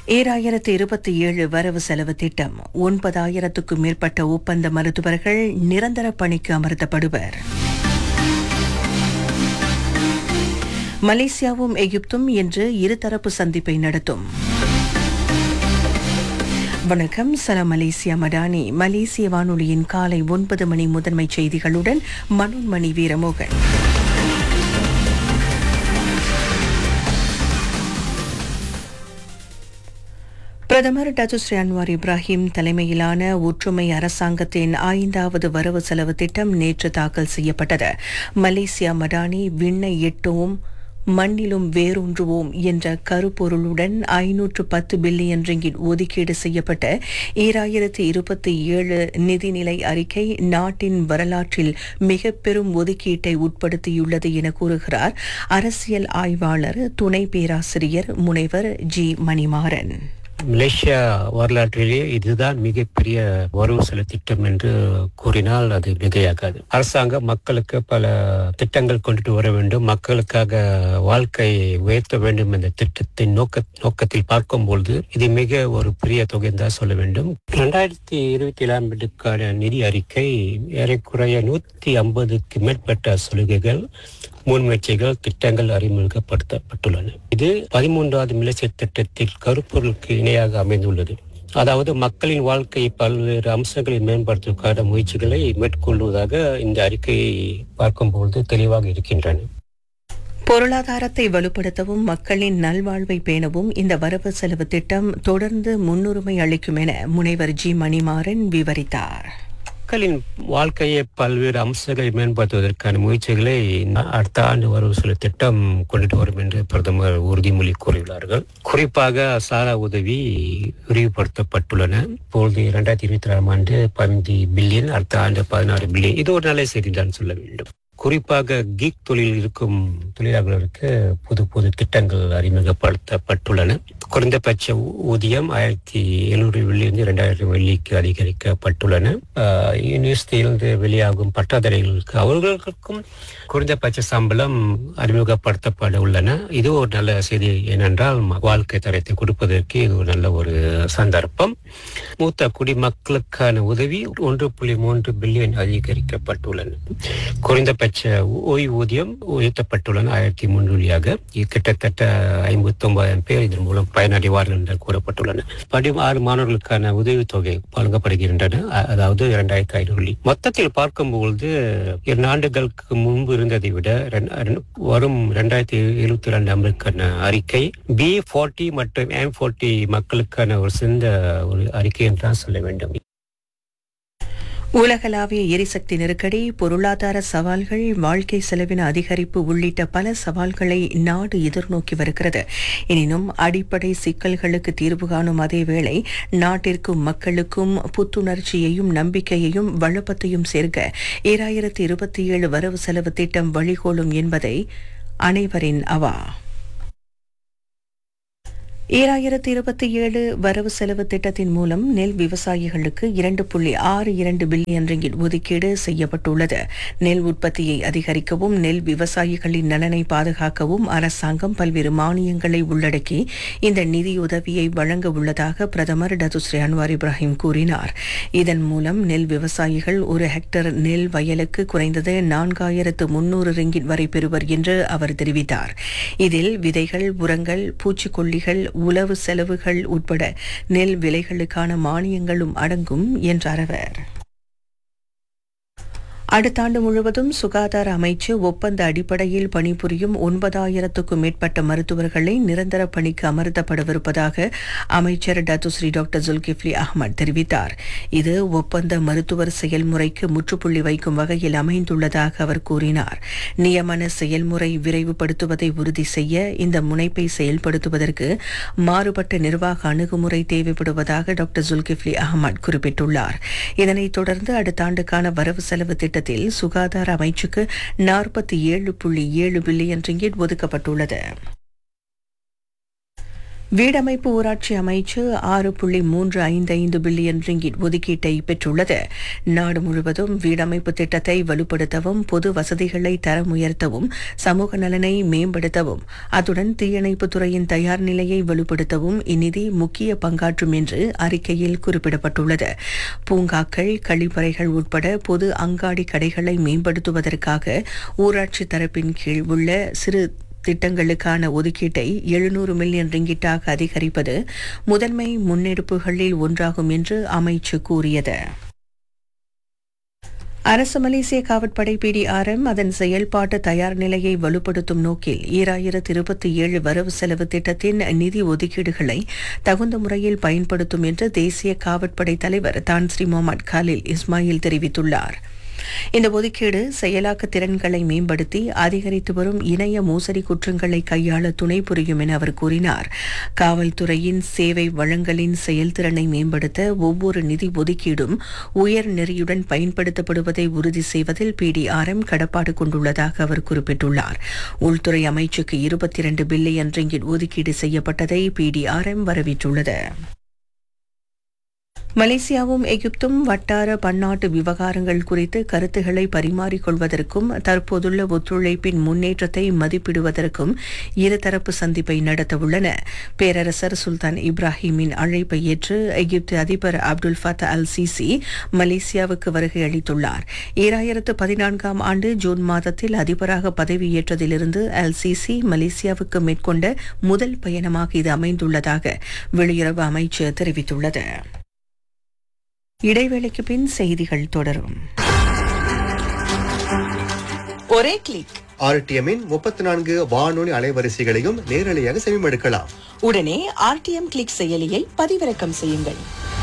ஏழாயிரத்து இருபத்தி ஏழு வரவு செலவு திட்டம் ஒன்பதாயிரத்துக்கும் மேற்பட்ட ஒப்பந்த மருத்துவர்கள் நிரந்தர பணிக்கு அமர்த்தப்படுவர் மலேசியாவும் எகிப்தும் இன்று இருதரப்பு சந்திப்பை நடத்தும் வணக்கம் சலாம் மலேசியா மடானி மலேசிய வானொலியின் காலை ஒன்பது மணி முதன்மை செய்திகளுடன் மனோன்மணி வீரமோகன் பிரதமர் டத்துஸ்ரீ அன்வார் இப்ராஹிம் தலைமையிலான ஒற்றுமை அரசாங்கத்தின் ஐந்தாவது வரவு செலவு திட்டம் நேற்று தாக்கல் செய்யப்பட்டது மலேசியா மடானி விண்ணை எட்டுவோம் மண்ணிலும் வேரூன்றுவோம் என்ற கருப்பொருளுடன் ஐநூற்று பத்து பில்லியன் ரிங்கிட் ஒதுக்கீடு செய்யப்பட்ட ஈராயிரத்து இருபத்தி ஏழு நிதிநிலை அறிக்கை நாட்டின் வரலாற்றில் மிக பெரும் ஒதுக்கீட்டை உட்படுத்தியுள்ளது என கூறுகிறார் அரசியல் ஆய்வாளர் துணை பேராசிரியர் முனைவர் ஜி மணிமாறன் மலேசியா வரலாற்றிலேயே இதுதான் மிகப்பெரிய வரவு செலவு திட்டம் என்று கூறினால் அது மிகையாகாது அரசாங்கம் மக்களுக்கு பல திட்டங்கள் கொண்டுட்டு வர வேண்டும் மக்களுக்காக வாழ்க்கை உயர்த்த வேண்டும் என்ற திட்டத்தின் நோக்க நோக்கத்தில் பார்க்கும்பொழுது இது மிக ஒரு பெரிய தொகை தான் சொல்ல வேண்டும் இரண்டாயிரத்தி இருபத்தி ஏழாம் ஆண்டுக்கான நிதி அறிக்கை ஏறக்குறைய நூத்தி ஐம்பதுக்கு மேற்பட்ட சலுகைகள் முன்முயற்சிகள் திட்டங்கள் அறிமுகப்படுத்தப்பட்டுள்ளன இது பதிமூன்றாவது மிலசிய திட்டத்தில் கருப்பொருளுக்கு இணையாக அமைந்துள்ளது அதாவது மக்களின் வாழ்க்கை பல்வேறு அம்சங்களை மேம்படுத்துவதற்கான முயற்சிகளை மேற்கொள்வதாக இந்த அறிக்கையை பார்க்கும்பொழுது தெளிவாக இருக்கின்றன பொருளாதாரத்தை வலுப்படுத்தவும் மக்களின் நல்வாழ்வை பேணவும் இந்த வரவு செலவு திட்டம் தொடர்ந்து முன்னுரிமை அளிக்கும் என முனைவர் ஜி மணிமாறன் விவரித்தார் மக்களின் வாழ்க்கையை பல்வேறு அம்சங்களை மேம்படுத்துவதற்கான முயற்சிகளை அடுத்த ஆண்டு வரவு செலவு திட்டம் கொண்டுட்டு வரும் என்று பிரதமர் உறுதிமொழி கூறியுள்ளார்கள் குறிப்பாக சாரா உதவி விரிவுபடுத்தப்பட்டுள்ளன இப்பொழுது இரண்டாயிரத்தி இருபத்தி ஆறாம் ஆண்டு பதினைந்து பில்லியன் அடுத்த ஆண்டு பதினாறு பில்லியன் இது ஒரு நல்ல செய்தி தான் சொல்ல வேண்டும் குறிப்பாக கீக் தொழில் இருக்கும் தொழிலாளர்களுக்கு புது புது திட்டங்கள் அறிமுகப்படுத்தப்பட்டுள்ளன குறைந்தபட்ச ஊதியம் ஆயிரத்தி எழுநூறு வெள்ளியிலிருந்து இரண்டாயிரம் வெள்ளிக்கு அதிகரிக்கப்பட்டுள்ளன யூனிவர்சிட்டியிலிருந்து வெளியாகும் பட்டாதாரிகளுக்கு அவர்களுக்கும் குறைந்தபட்ச சம்பளம் அறிமுகப்படுத்தப்பட உள்ளன இது ஒரு நல்ல செய்தி ஏனென்றால் வாழ்க்கை தரத்தை கொடுப்பதற்கு இது ஒரு நல்ல ஒரு சந்தர்ப்பம் மூத்த குடிமக்களுக்கான உதவி ஒன்று புள்ளி மூன்று பில்லியன் அதிகரிக்கப்பட்டுள்ளன குறைந்தபட்ச ஓய்வூதியம் உயர்த்தப்பட்டுள்ளன ஆயிரத்தி முன்னூறியாக கிட்டத்தட்ட ஐம்பத்தி ஒன்பதாயிரம் பேர் இதன் மூலம் பயனடைவார்கள் என்று கூறப்பட்டுள்ளன பதினாறு மாணவர்களுக்கான உதவித்தொகை வழங்கப்படுகின்றன அதாவது இரண்டாயிரத்தி ஐநூறு மொத்தத்தில் பார்க்கும்பொழுது இரண்டு ஆண்டுகளுக்கு முன்பு இருந்ததை விட வரும் இரண்டாயிரத்தி எழுபத்தி இரண்டு ஆண்டுக்கான அறிக்கை பி போர்ட்டி மற்றும் எம் போர்ட்டி மக்களுக்கான ஒரு சிறந்த ஒரு அறிக்கை என்றுதான் சொல்ல வேண்டும் உலகளாவிய எரிசக்தி நெருக்கடி பொருளாதார சவால்கள் வாழ்க்கை செலவின அதிகரிப்பு உள்ளிட்ட பல சவால்களை நாடு எதிர்நோக்கி வருகிறது எனினும் அடிப்படை சிக்கல்களுக்கு தீர்வு காணும் அதேவேளை நாட்டிற்கும் மக்களுக்கும் புத்துணர்ச்சியையும் நம்பிக்கையையும் வலுப்பத்தையும் சேர்க்க ஈராயிரத்தி இருபத்தி ஏழு வரவு செலவு திட்டம் வழிகோலும் என்பதை அனைவரின் அவா ஈராயிரத்தி இருபத்தி ஏழு வரவு செலவு திட்டத்தின் மூலம் நெல் விவசாயிகளுக்கு இரண்டு புள்ளி ஆறு இரண்டு பில்லியன் ரிங்கிட் ஒதுக்கீடு செய்யப்பட்டுள்ளது நெல் உற்பத்தியை அதிகரிக்கவும் நெல் விவசாயிகளின் நலனை பாதுகாக்கவும் அரசாங்கம் பல்வேறு மானியங்களை உள்ளடக்கி இந்த நிதியுதவியை வழங்க உள்ளதாக பிரதமர் டத்துஸ்ரீ அன்வார் இப்ராஹிம் கூறினார் இதன் மூலம் நெல் விவசாயிகள் ஒரு ஹெக்டர் நெல் வயலுக்கு குறைந்தது நான்காயிரத்து முன்னூறு ரிங்கிட் வரை பெறுவர் என்று அவர் தெரிவித்தார் இதில் விதைகள் உரங்கள் பூச்சிக்கொல்லிகள் உளவு செலவுகள் உட்பட நெல் விலைகளுக்கான மானியங்களும் அடங்கும் என்றார் அவர் அடுத்த ஆண்டு முழுவதும் சுகாதார அமைச்சு ஒப்பந்த அடிப்படையில் பணிபுரியும் ஒன்பதாயிரத்துக்கும் மேற்பட்ட மருத்துவர்களை நிரந்தர பணிக்கு அமர்த்தப்படவிருப்பதாக அமைச்சர் டத்துஸ்ரீ டாக்டர் ஜுல்கிஃப்லி அஹ்மத் தெரிவித்தார் இது ஒப்பந்த மருத்துவர் செயல்முறைக்கு முற்றுப்புள்ளி வைக்கும் வகையில் அமைந்துள்ளதாக அவர் கூறினார் நியமன செயல்முறை விரைவுபடுத்துவதை உறுதி செய்ய இந்த முனைப்பை செயல்படுத்துவதற்கு மாறுபட்ட நிர்வாக அணுகுமுறை தேவைப்படுவதாக டாக்டர் ஜுல்கிஃப்லி அஹ்மத் குறிப்பிட்டுள்ளார் இதனைத் தொடர்ந்து அடுத்த ஆண்டுக்கான வரவு செலவு திட்டத்தில் சுகாதார அமைச்சுக்கு நாற்பத்தி ஏழு புள்ளி ஏழு பில்லியன் ரிங்கிட் ஒதுக்கப்பட்டுள்ளது வீடமைப்பு ஊராட்சி அமைச்சு ஆறு புள்ளி மூன்று ஐந்து ஐந்து பில்லியன் ரிங்கிட் ஒதுக்கீட்டை பெற்றுள்ளது நாடு முழுவதும் வீடமைப்பு திட்டத்தை வலுப்படுத்தவும் பொது வசதிகளை தரம் உயர்த்தவும் சமூக நலனை மேம்படுத்தவும் அத்துடன் தீயணைப்பு துறையின் தயார் நிலையை வலுப்படுத்தவும் இந்நிதி முக்கிய பங்காற்றும் என்று அறிக்கையில் குறிப்பிடப்பட்டுள்ளது பூங்காக்கள் கழிப்பறைகள் உட்பட பொது அங்காடி கடைகளை மேம்படுத்துவதற்காக ஊராட்சி தரப்பின் கீழ் உள்ள சிறு திட்டங்களுக்கான ஒதுக்கீட்டை எழுநூறு மில்லியன் ரிங்கிட்டாக அதிகரிப்பது முதன்மை முன்னெடுப்புகளில் ஒன்றாகும் என்று அமைச்சு கூறியது அரசு மலேசிய காவற்படை பிடிஆர்எம் அதன் செயல்பாட்டு தயார் நிலையை வலுப்படுத்தும் நோக்கில் ஈராயிரத்து இருபத்தி ஏழு வரவு செலவு திட்டத்தின் நிதி ஒதுக்கீடுகளை தகுந்த முறையில் பயன்படுத்தும் என்று தேசிய காவற்படை தலைவர் தான் ஸ்ரீ முகமது காலில் இஸ்மாயில் தெரிவித்துள்ளார் இந்த ஒதுக்கீடு செயலாக்க திறன்களை மேம்படுத்தி அதிகரித்து வரும் இணைய மோசடி குற்றங்களை கையாள துணை புரியும் என அவர் கூறினார் காவல்துறையின் சேவை வழங்கலின் செயல்திறனை மேம்படுத்த ஒவ்வொரு நிதி ஒதுக்கீடும் உயர் நெறியுடன் பயன்படுத்தப்படுவதை உறுதி செய்வதில் பிடிஆர்எம் கடப்பாடு கொண்டுள்ளதாக அவர் குறிப்பிட்டுள்ளார் உள்துறை அமைச்சுக்கு இருபத்தி இரண்டு பில்லியன் ரிங்கிட் ஒதுக்கீடு செய்யப்பட்டதை பிடிஆர்எம் வரவேற்றுள்ளது மலேசியாவும் எகிப்தும் வட்டார பன்னாட்டு விவகாரங்கள் குறித்து கருத்துக்களை பரிமாறிக்கொள்வதற்கும் தற்போதுள்ள ஒத்துழைப்பின் முன்னேற்றத்தை மதிப்பிடுவதற்கும் இருதரப்பு சந்திப்பை நடத்தவுள்ளன பேரரசர் சுல்தான் இப்ராஹிமின் அழைப்பை ஏற்று எகிப்து அதிபர் அப்துல் ஃபத்தா அல் சிசி மலேசியாவுக்கு வருகை அளித்துள்ளார் ஈராயிரத்து பதினான்காம் ஆண்டு ஜூன் மாதத்தில் அதிபராக பதவியேற்றதிலிருந்து அல் சிசி மலேசியாவுக்கு மேற்கொண்ட முதல் பயணமாக இது அமைந்துள்ளதாக வெளியுறவு அமைச்சு தெரிவித்துள்ளது இடைவேளைக்கு பின் செய்திகள் தொடரும் ஒரே கிளிக் ஆர்டிஎம்மின் முப்பத்தி நான்கு வானொலி அலைவரிசைகளையும் நேரலையாக செவிமடுக்கலாம் உடனே ஆர்டிஎம் கிளிக் செயலியை பதிவிறக்கம் செய்யுங்கள்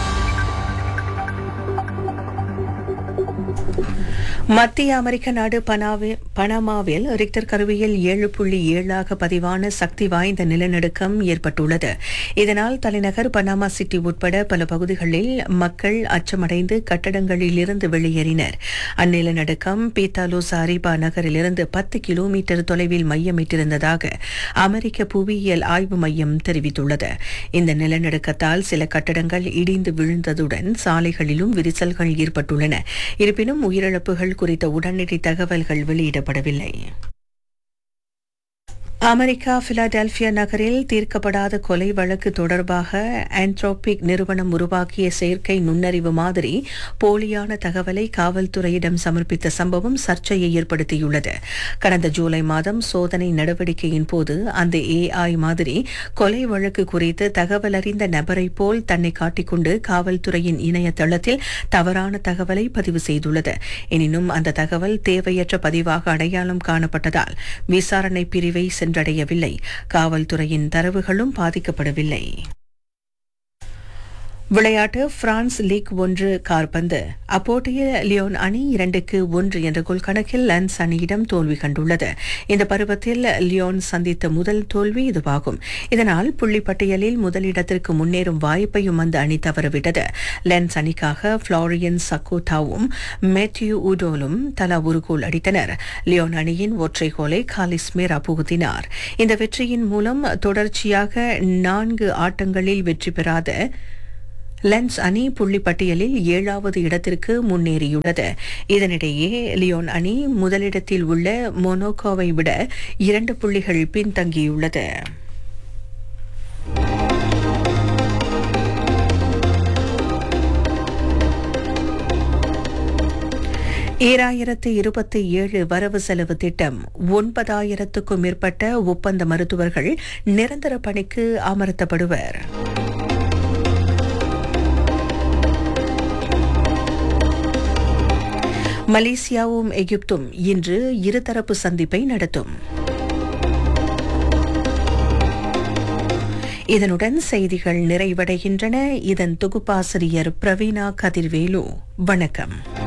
மத்திய அமெரிக்க நாடு பனாவி- பனாமாவில் ரிக்டர் கருவியில் ஏழு புள்ளி ஏழாக பதிவான சக்தி வாய்ந்த நிலநடுக்கம் ஏற்பட்டுள்ளது இதனால் தலைநகர் பனாமா சிட்டி உட்பட பல பகுதிகளில் மக்கள் அச்சமடைந்து கட்டடங்களிலிருந்து வெளியேறினர் அந்நிலநடுக்கம் பீத்தாலோஸ் அரிபா நகரிலிருந்து பத்து கிலோமீட்டர் தொலைவில் மையமிட்டிருந்ததாக அமெரிக்க புவியியல் ஆய்வு மையம் தெரிவித்துள்ளது இந்த நிலநடுக்கத்தால் சில கட்டடங்கள் இடிந்து விழுந்ததுடன் சாலைகளிலும் விரிசல்கள் ஏற்பட்டுள்ளன இருப்பினும் உயிரிழப்புகள் குறித்த உடனடி தகவல்கள் வெளியிடப்படவில்லை அமெரிக்கா பிலாடெல்பியா நகரில் தீர்க்கப்படாத கொலை வழக்கு தொடர்பாக ஆண்ட்ரோபிக் நிறுவனம் உருவாக்கிய செயற்கை நுண்ணறிவு மாதிரி போலியான தகவலை காவல்துறையிடம் சமர்ப்பித்த சம்பவம் சர்ச்சையை ஏற்படுத்தியுள்ளது கடந்த ஜூலை மாதம் சோதனை நடவடிக்கையின் போது அந்த ஏஐ மாதிரி கொலை வழக்கு குறித்து தகவல் அறிந்த நபரை போல் தன்னை காட்டிக்கொண்டு காவல்துறையின் இணையதளத்தில் தவறான தகவலை பதிவு செய்துள்ளது எனினும் அந்த தகவல் தேவையற்ற பதிவாக அடையாளம் காணப்பட்டதால் விசாரணை பிரிவை சென்றடையவில்லை காவல்துறையின் தரவுகளும் பாதிக்கப்படவில்லை விளையாட்டு பிரான்ஸ் லீக் ஒன்று கார்பந்து அப்போட்டியில் லியோன் அணி இரண்டுக்கு ஒன்று என்ற கோல் கணக்கில் லன்ஸ் அணியிடம் தோல்வி கண்டுள்ளது இந்த பருவத்தில் லியோன் சந்தித்த முதல் தோல்வி இதுவாகும் இதனால் புள்ளி பட்டியலில் முதலிடத்திற்கு முன்னேறும் வாய்ப்பையும் அந்த அணி தவறவிட்டது லென்ஸ் அணிக்காக ஃப்ளாரியன் சக்கோட்டாவும் மேத்யூ உடோலும் தலா ஒரு கோல் அடித்தனர் லியோன் அணியின் ஒற்றை கோலை காலிஸ் மேரா புகுத்தினார் இந்த வெற்றியின் மூலம் தொடர்ச்சியாக நான்கு ஆட்டங்களில் வெற்றி பெறாத லென்ஸ் அணி புள்ளி பட்டியலில் ஏழாவது இடத்திற்கு முன்னேறியுள்ளது இதனிடையே லியோன் அணி முதலிடத்தில் உள்ள மொனோகோவை விட இரண்டு புள்ளிகள் பின்தங்கியுள்ளது ஈராயிரத்து இருபத்தி ஏழு வரவு செலவு திட்டம் ஒன்பதாயிரத்துக்கும் மேற்பட்ட ஒப்பந்த மருத்துவர்கள் நிரந்தர பணிக்கு அமர்த்தப்படுவர் மலேசியாவும் எகிப்தும் இன்று இருதரப்பு சந்திப்பை நடத்தும் இதனுடன் செய்திகள் நிறைவடைகின்றன இதன் தொகுப்பாசிரியர் பிரவீணா கதிர்வேலு வணக்கம்